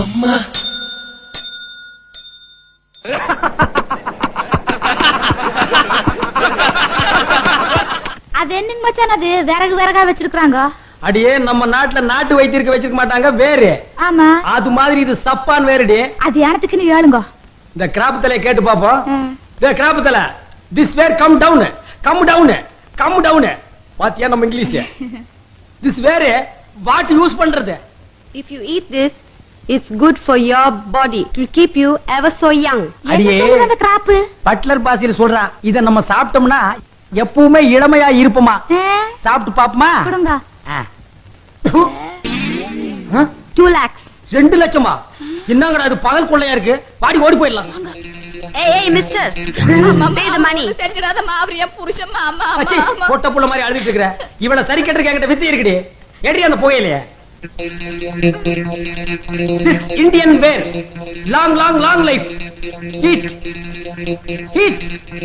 அது என்னங்க மச்சான் அது விறகு விறகா வச்சிருக்காங்க அடியே நம்ம நாட்டுல நாட்டு வைத்தியருக்கு வச்சிருக்க மாட்டாங்க வேறு ஆமா அது மாதிரி இது சப்பான் வேறுடி அது எனத்துக்குன்னு ஏழுங்க இந்த கிராப் தலையை கேட்டு பாப்போம் ம். இந்த கிராப் தலை this where come down come down come down பாத்தியா நம்ம English this where what use பண்றது If you eat this, it's good for your body. It will keep you ever so young. என்ன அடியே. சொல்லுது அந்த கிராப்பு பட்லர் பாசியில் சொல்றான் இத நம்ம சாப்பிட்டோம்னா எப்பவுமே இளமையா இருப்போமா சாப்பிட்டு பாப்போமா கொடுங்க ஆ. ப்பு. ஆ? Two lakhs. ரெண்டு லட்சமா என்னங்கடா இது பகல் கொள்ளையா இருக்கு வாடி ஓடி போயிடலாம் Hey, hey, mister. Pay the money. செஞ்சிடாதம்மா அவர் என் புருஷன் மாமா அச்சி, பொட்ட புள்ள மாதிரி அழுதுட்டு இருக்கிற இவள சரி கட்டுறதுக்கு என்கிட்ட வித்து இருக்குடி ஏடி அந்த புகையிலையே Indian where long long long life heat heat